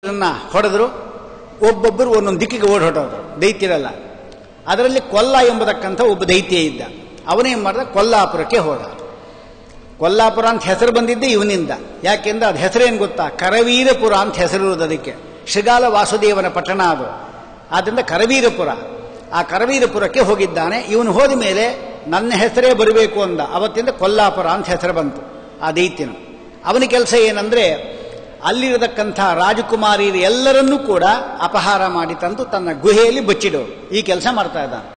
ಅದನ್ನ ಹೊಡೆದ್ರು ಒಬ್ಬೊಬ್ಬರು ಒಂದೊಂದು ದಿಕ್ಕಿಗೆ ಓಡಿ ಹೊಟ್ಟೋದ್ರು ದೈತ್ಯರೆಲ್ಲ ಅದರಲ್ಲಿ ಕೊಲ್ಲ ಎಂಬತಕ್ಕಂಥ ಒಬ್ಬ ದೈತ್ಯ ಇದ್ದ ಅವನೇನ್ ಮಾಡ್ದ ಕೊಲ್ಲಾಪುರಕ್ಕೆ ಹೋದ ಕೊಲ್ಲಾಪುರ ಅಂತ ಹೆಸರು ಬಂದಿದ್ದೆ ಇವನಿಂದ ಯಾಕೆಂದ್ರೆ ಅದು ಹೆಸರೇನು ಗೊತ್ತಾ ಕರವೀರಪುರ ಅಂತ ಹೆಸರಿರುವುದು ಅದಕ್ಕೆ ಶೃಗಾಲ ವಾಸುದೇವನ ಪಟ್ಟಣ ಅದು ಆದ್ದರಿಂದ ಕರವೀರಪುರ ಆ ಕರವೀರಪುರಕ್ಕೆ ಹೋಗಿದ್ದಾನೆ ಇವನು ಹೋದ ಮೇಲೆ ನನ್ನ ಹೆಸರೇ ಬರಬೇಕು ಅಂದ ಅವತ್ತಿಂದ ಕೊಲ್ಲಾಪುರ ಅಂತ ಹೆಸರು ಬಂತು ಆ ದೈತ್ಯನು ಅವನ ಕೆಲಸ ಏನಂದ್ರೆ ಅಲ್ಲಿರತಕ್ಕಂಥ ರಾಜಕುಮಾರಿಯರು ಎಲ್ಲರನ್ನೂ ಕೂಡ ಅಪಹಾರ ಮಾಡಿ ತಂದು ತನ್ನ ಗುಹೆಯಲ್ಲಿ ಬಚ್ಚಿಡೋರು ಈ ಕೆಲಸ ಮಾಡ್ತಾ ಇದ್ದಾನೆ